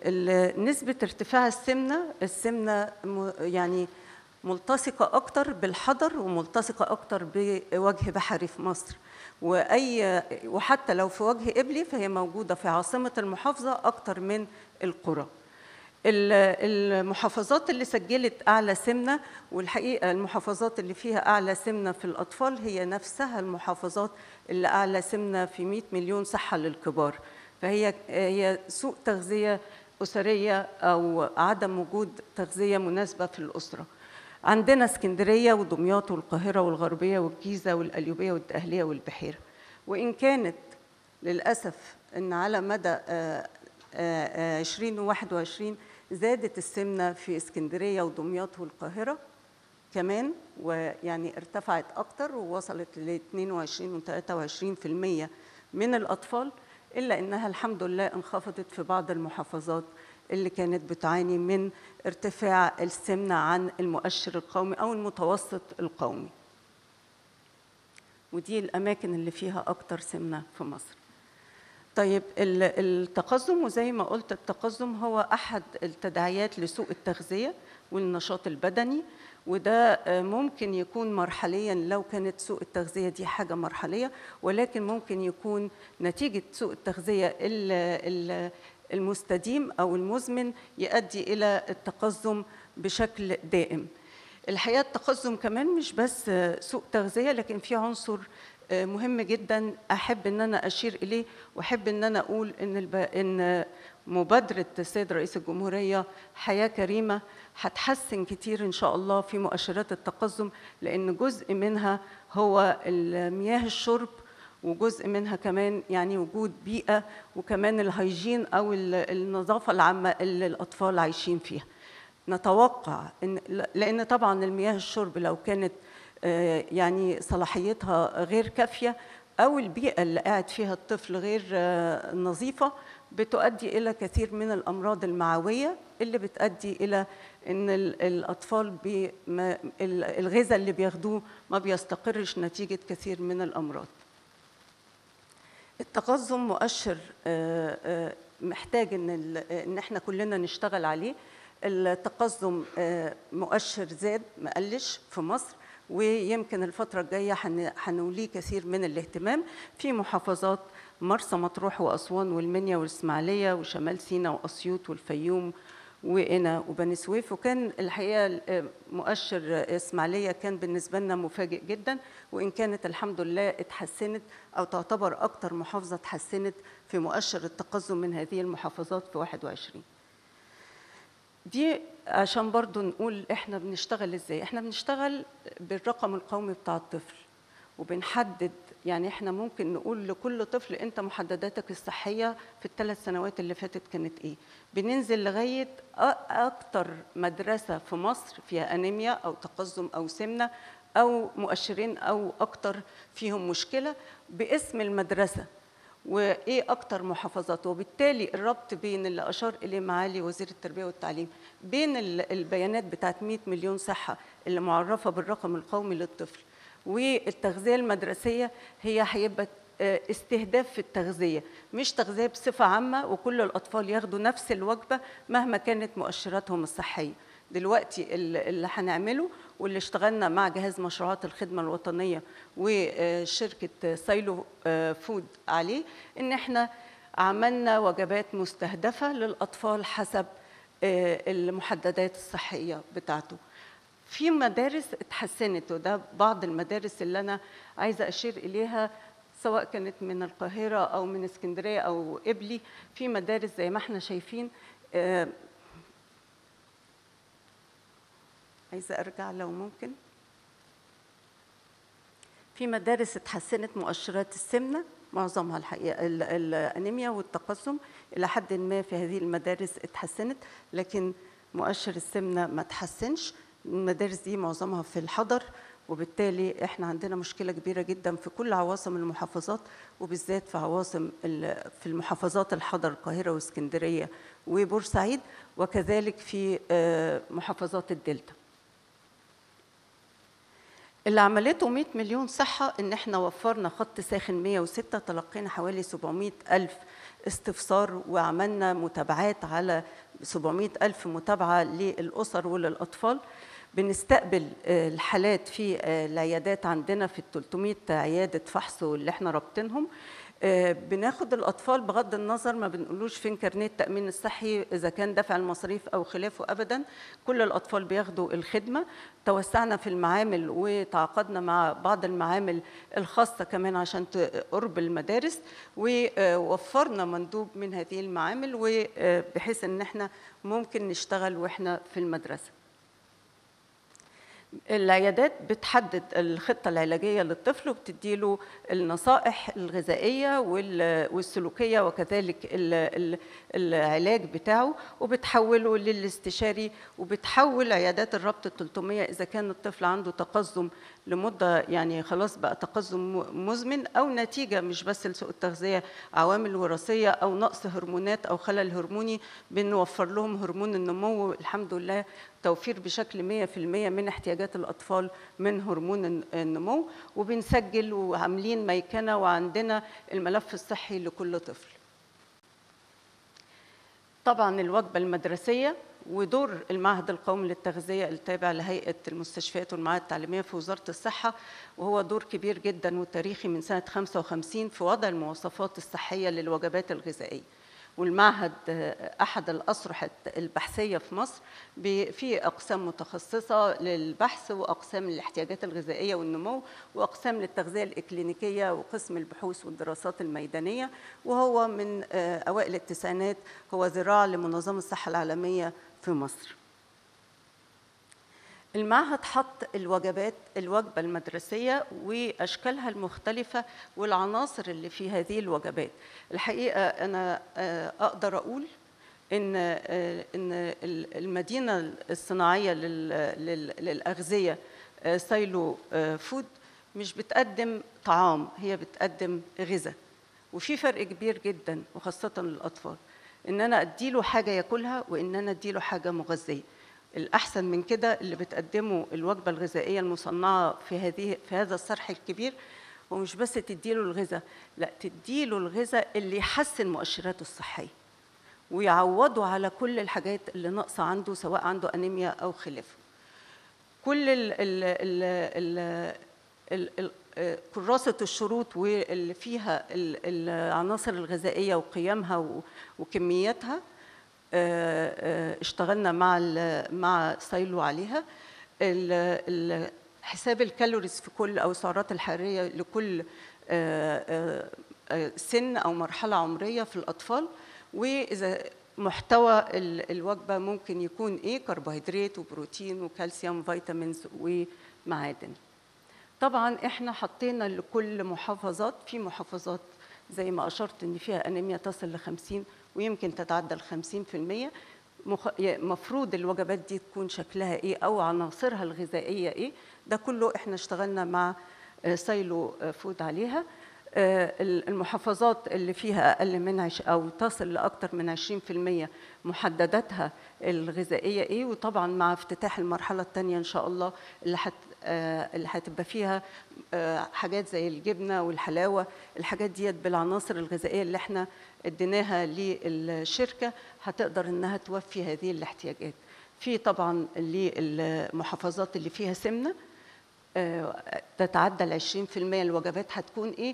ال- نسبة ارتفاع السمنة السمنة م- يعني ملتصقة أكتر بالحضر وملتصقة أكتر بوجه بحري في مصر وأي وحتى لو في وجه قبلي فهي موجودة في عاصمة المحافظة أكتر من القرى ال- المحافظات اللي سجلت أعلى سمنة والحقيقة المحافظات اللي فيها أعلى سمنة في الأطفال هي نفسها المحافظات اللي أعلى سمنة في 100 مليون صحة للكبار فهي هي سوء تغذية أسرية أو عدم وجود تغذية مناسبة في الأسرة عندنا اسكندرية ودمياط والقاهرة والغربية والجيزة والقليوبية والدقهلية والبحيرة وإن كانت للأسف أن على مدى آه، آه، آه، 2021 زادت السمنة في اسكندرية ودمياط والقاهرة كمان ويعني ارتفعت أكتر ووصلت ل 22 و 23% من الأطفال إلا إنها الحمد لله انخفضت في بعض المحافظات اللي كانت بتعاني من ارتفاع السمنة عن المؤشر القومي أو المتوسط القومي ودي الأماكن اللي فيها أكتر سمنة في مصر طيب ال- التقزم وزي ما قلت التقزم هو أحد التداعيات لسوء التغذية والنشاط البدني وده آه، ممكن يكون مرحليا لو كانت سوء التغذية دي حاجة مرحلية ولكن ممكن يكون نتيجة سوء التغذية ال- ال- المستديم أو المزمن يؤدي إلى التقزم بشكل دائم الحقيقة التقزم كمان مش بس آه، سوء تغذية لكن في عنصر آه، مهم جدا احب ان انا اشير اليه واحب ان انا اقول ان الب... ان مبادره السيد رئيس الجمهوريه حياه كريمه هتحسن كتير ان شاء الله في مؤشرات التقزم لان جزء منها هو مياه الشرب وجزء منها كمان يعني وجود بيئه وكمان الهيجين او ال- النظافه العامه اللي الاطفال عايشين فيها نتوقع ان لان طبعا المياه الشرب لو كانت آه، يعني صلاحيتها غير كافيه او البيئه اللي قاعد فيها الطفل غير آه، نظيفه بتؤدي الى كثير من الامراض المعويه اللي بتؤدي الى ان ال- الاطفال بي- ما- ال- الغذاء اللي بياخدوه ما بيستقرش نتيجه كثير من الامراض التقزم مؤشر آه، آه، محتاج ان ال- ان احنا كلنا نشتغل عليه التقزم آه، مؤشر زاد ما قلش في مصر ويمكن الفترة الجاية هن- هنوليه كثير من الاهتمام في محافظات مرسى مطروح وأسوان والمنيا والإسماعيلية وشمال سيناء وأسيوط والفيوم وقنا وبني سويف وكان الحقيقه آه، مؤشر آه، اسماعيليه كان بالنسبه لنا مفاجئ جدا وان كانت الحمد لله اتحسنت او تعتبر اكتر محافظه اتحسنت في مؤشر التقزم من هذه المحافظات في 21 دي عشان برضو نقول احنا بنشتغل ازاي احنا بنشتغل بالرقم القومي بتاع الطفل وبنحدد يعني احنا ممكن نقول لكل طفل انت محدداتك الصحيه في الثلاث سنوات اللي فاتت كانت ايه بننزل لغايه أ- اكتر مدرسه في مصر فيها انيميا او تقزم او سمنه او مؤشرين او اكتر فيهم مشكله باسم المدرسه وايه اكتر محافظات وبالتالي الربط بين اللي اشار اليه معالي وزير التربيه والتعليم بين ال- البيانات بتاعت 100 مليون صحه اللي معرفه بالرقم القومي للطفل والتغذيه المدرسيه هي هيبقى آه، استهداف في التغذيه مش تغذيه بصفه عامه وكل الاطفال ياخدوا نفس الوجبه مهما كانت مؤشراتهم الصحيه دلوقتي ال- اللي هنعمله واللي اشتغلنا مع جهاز مشروعات الخدمة الوطنية وشركة سايلو آه، فود عليه ان احنا عملنا وجبات مستهدفة للأطفال حسب آه، المحددات الصحية بتاعته في مدارس اتحسنت وده بعض المدارس اللي أنا عايزة أشير إليها سواء كانت من القاهرة أو من اسكندرية أو قبلي في مدارس زي ما احنا شايفين آه، عايزة أرجع لو ممكن في مدارس اتحسنت مؤشرات السمنة معظمها الحقيقة ال- الأنيميا والتقزم إلى حد ما في هذه المدارس اتحسنت لكن مؤشر السمنة ما تحسنش المدارس دي معظمها في الحضر وبالتالي احنا عندنا مشكلة كبيرة جدا في كل عواصم المحافظات وبالذات في عواصم ال- في المحافظات الحضر القاهرة واسكندرية وبورسعيد وكذلك في آه، محافظات الدلتا اللي عملته 100 مليون صحة إن إحنا وفرنا خط ساخن 106 تلقينا حوالي 700 ألف استفسار وعملنا متابعات على 700 ألف متابعة للأسر وللأطفال بنستقبل آه، الحالات في آه، العيادات عندنا في 300 عيادة فحص اللي احنا رابطينهم آه، بناخد الاطفال بغض النظر ما بنقولوش فين كارنيه التامين الصحي اذا كان دفع المصاريف او خلافه ابدا كل الاطفال بياخدوا الخدمه توسعنا في المعامل وتعاقدنا مع بعض المعامل الخاصه كمان عشان قرب المدارس ووفرنا مندوب من هذه المعامل وبحيث ان احنا ممكن نشتغل واحنا في المدرسه العيادات بتحدد الخطة العلاجية للطفل وبتديله النصائح الغذائية والسلوكية وكذلك العلاج بتاعه وبتحوله للاستشاري وبتحول عيادات الربط ال 300 إذا كان الطفل عنده تقزم لمدة يعني خلاص بقى تقزم مزمن أو نتيجة مش بس لسوء التغذية عوامل وراثية أو نقص هرمونات أو خلل هرموني بنوفر لهم هرمون النمو الحمد لله توفير بشكل 100% من احتياجات الأطفال من هرمون النمو وبنسجل وعاملين ميكنة وعندنا الملف الصحي لكل طفل طبعا الوجبة المدرسية ودور المعهد القومي للتغذية التابع لهيئة المستشفيات والمعاهد التعليمية في وزارة الصحة وهو دور كبير جدا وتاريخي من سنة 55 في وضع المواصفات الصحية للوجبات الغذائية والمعهد احد الاصرح البحثيه في مصر في اقسام متخصصه للبحث واقسام للاحتياجات الغذائيه والنمو واقسام للتغذيه الاكلينيكيه وقسم البحوث والدراسات الميدانيه وهو من اوائل التسعينات هو ذراع لمنظمه الصحه العالميه في مصر المعهد حط الوجبات الوجبة المدرسية وأشكالها المختلفة والعناصر اللي في هذه الوجبات الحقيقة أنا آه، أقدر أقول إن آه، إن المدينة الصناعية للأغذية آه، سايلو فود مش بتقدم طعام هي بتقدم غذاء وفي فرق كبير جدا وخاصة للأطفال إن أنا أديله حاجة ياكلها وإن أنا أديله حاجة مغذية الأحسن من كده اللي بتقدمه الوجبة الغذائية المصنعة في هذه في هذا الصرح الكبير ومش بس تديله الغذاء لا تديله الغذاء اللي يحسن مؤشراته الصحية ويعوضه على كل الحاجات اللي ناقصة عنده سواء عنده أنيميا أو خلافه كل ال ال ال ال ال كراسة الشروط واللي فيها العناصر الغذائية وقيمها وكمياتها آه، آه، اشتغلنا مع مع سايلو عليها حساب الكالوريز في كل او السعرات الحراريه لكل آه، سن او مرحله عمريه في الاطفال واذا محتوى الوجبه ممكن يكون ايه كربوهيدرات وبروتين وكالسيوم وفيتامينز ومعادن طبعا احنا حطينا لكل محافظات في محافظات زي ما اشرت ان فيها انيميا تصل ل 50 ويمكن تتعدى ال 50% مفروض الوجبات دي تكون شكلها ايه او عناصرها الغذائيه ايه ده كله احنا اشتغلنا مع آه، سايلو آه، فود عليها آه، المحافظات اللي فيها اقل من عش او تصل لاكثر من 20% محدداتها الغذائيه ايه وطبعا مع افتتاح المرحله الثانيه ان شاء الله اللي حت اللي هتبقى فيها حاجات زي الجبنه والحلاوه الحاجات ديت بالعناصر الغذائيه اللي احنا اديناها للشركه هتقدر انها توفي هذه الاحتياجات في طبعا للمحافظات اللي فيها سمنه آه، تتعدى ال 20% الوجبات هتكون ايه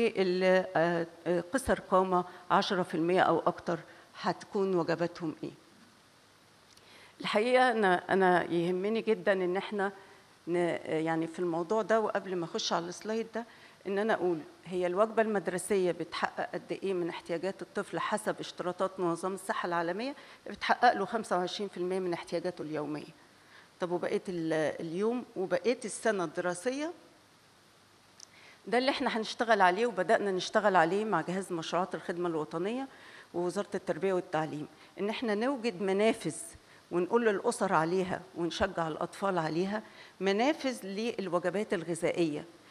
والقصر قامه 10% او اكتر هتكون وجباتهم ايه الحقيقه انا انا يهمني جدا ان احنا يعني في الموضوع ده وقبل ما اخش على السلايد ده ان انا اقول هي الوجبه المدرسيه بتحقق قد ايه من احتياجات الطفل حسب اشتراطات منظمه الصحه العالميه بتحقق له 25% من احتياجاته اليوميه طب وبقيه اليوم وبقيه السنه الدراسيه ده اللي احنا هنشتغل عليه وبدانا نشتغل عليه مع جهاز مشروعات الخدمه الوطنيه ووزاره التربيه والتعليم ان احنا نوجد منافذ ونقول للاسر عليها ونشجع الاطفال عليها منافذ للوجبات الغذائيه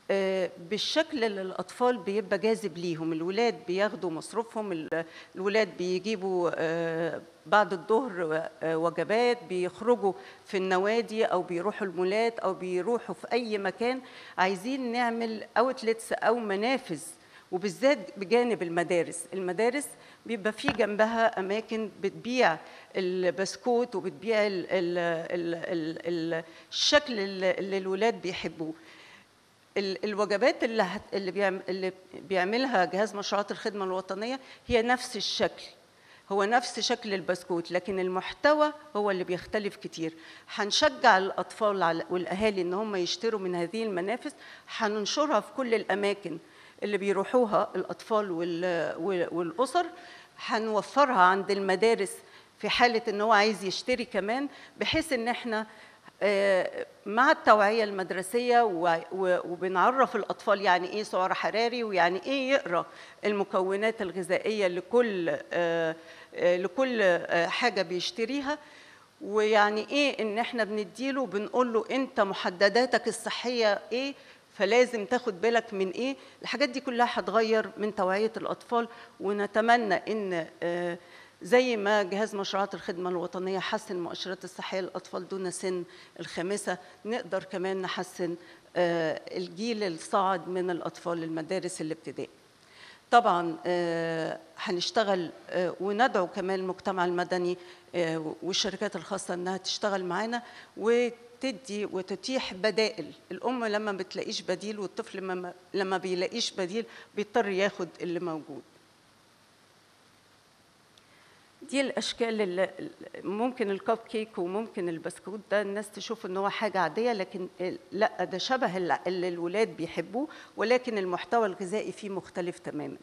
آه، بالشكل اللي الاطفال بيبقى جاذب ليهم الولاد بياخدوا مصروفهم ال- الولاد بيجيبوا آه، بعد الظهر آه، وجبات بيخرجوا في النوادي او بيروحوا المولات او بيروحوا في اي مكان عايزين نعمل اوتلتس او منافذ وبالذات بجانب المدارس المدارس بيبقى في جنبها اماكن بتبيع البسكوت وبتبيع ال ال ال ال ال الشكل اللي اللي الولاد بيحبوه ال- الوجبات اللي هت... اللي, بيعم... اللي بيعملها جهاز مشروعات الخدمه الوطنيه هي نفس الشكل هو نفس شكل البسكوت لكن المحتوى هو اللي بيختلف كتير هنشجع الاطفال على- والاهالي ان هم يشتروا من هذه المنافذ هننشرها في كل الاماكن اللي بيروحوها الاطفال وال... وال- والاسر هنوفرها عند المدارس في حاله ان هو عايز يشتري كمان بحيث ان احنا آه، مع التوعية المدرسية و- و- وبنعرف الأطفال يعني إيه سعر حراري ويعني إيه يقرأ المكونات الغذائية لكل آه، آه، لكل آه، حاجة بيشتريها ويعني إيه إن إحنا بنديله بنقول له أنت محدداتك الصحية إيه فلازم تاخد بالك من إيه الحاجات دي كلها هتغير من توعية الأطفال ونتمنى إن آه، زي ما جهاز مشروعات الخدمة الوطنية حسن المؤشرات الصحية للأطفال دون سن الخامسة نقدر كمان نحسن آه، الجيل الصاعد من الأطفال المدارس الابتدائي طبعا آه، هنشتغل آه، وندعو كمان المجتمع المدني آه، والشركات الخاصة أنها تشتغل معانا وتدي وتتيح بدائل الأم لما بتلاقيش بديل والطفل لما- لما بيلاقيش بديل بيضطر ياخد اللي موجود دي الاشكال اللي ممكن الكب كيك وممكن البسكوت ده الناس تشوف ان هو حاجه عاديه لكن لا ده شبه اللي اللي الولاد بيحبوه ولكن المحتوى الغذائي فيه مختلف تماما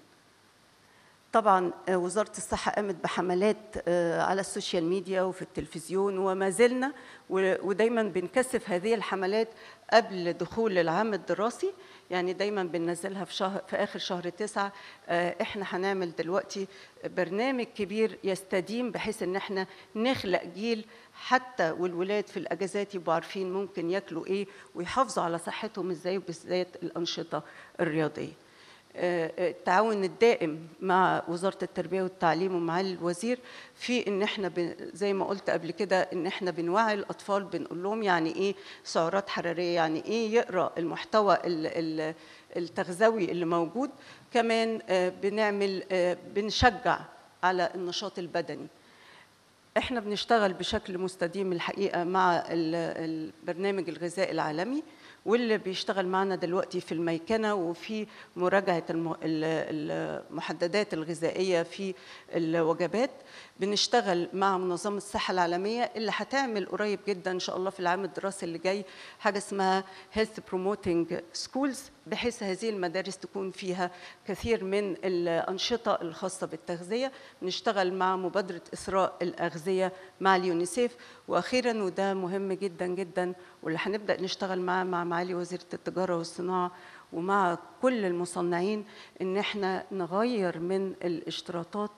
طبعا آه، وزاره الصحه قامت بحملات آه، على السوشيال ميديا وفي التلفزيون وما زلنا و- ودايما بنكثف هذه الحملات قبل دخول العام الدراسي يعني دايما بننزلها في شهر في اخر شهر تسعة آه، احنا هنعمل دلوقتي برنامج كبير يستديم بحيث ان احنا نخلق جيل حتى والولاد في الاجازات يبقوا عارفين ممكن ياكلوا ايه ويحافظوا على صحتهم ازاي وبالذات الانشطه الرياضيه آه، التعاون الدائم مع وزارة التربية والتعليم ومعالي الوزير في ان احنا ب- زي ما قلت قبل كده ان احنا بنوعي الاطفال بنقول لهم يعني ايه سعرات حرارية يعني ايه يقرا المحتوى ال- ال- التغذوي اللي موجود كمان آه، بنعمل آه، بنشجع على النشاط البدني احنا بنشتغل بشكل مستديم الحقيقه مع ال- البرنامج الغذائي العالمي واللي بيشتغل معنا دلوقتي في الميكنه وفي مراجعه الم- ال- المحددات الغذائيه في الوجبات بنشتغل مع منظمه الصحه العالميه اللي هتعمل قريب جدا ان شاء الله في العام الدراسي اللي جاي حاجه اسمها هيلث بروموتنج سكولز بحيث هذه المدارس تكون فيها كثير من الانشطه الخاصه بالتغذيه بنشتغل مع مبادره اثراء الاغذيه مع اليونيسيف واخيرا وده مهم جدا جدا واللي هنبدا نشتغل معاه مع معالي وزيره التجاره والصناعه ومع كل المصنعين ان احنا نغير من الاشتراطات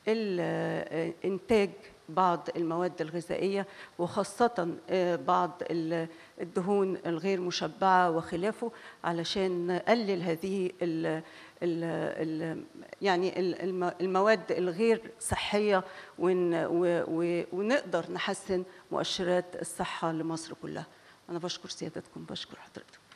ال- انتاج بعض المواد الغذائيه وخاصه آه، بعض ال- الدهون الغير مشبعه وخلافه علشان نقلل هذه ال ال ال يعني ال- الم- المواد الغير صحيه ون و- و- ونقدر نحسن مؤشرات الصحه لمصر كلها انا بشكر سيادتكم بشكر حضرتك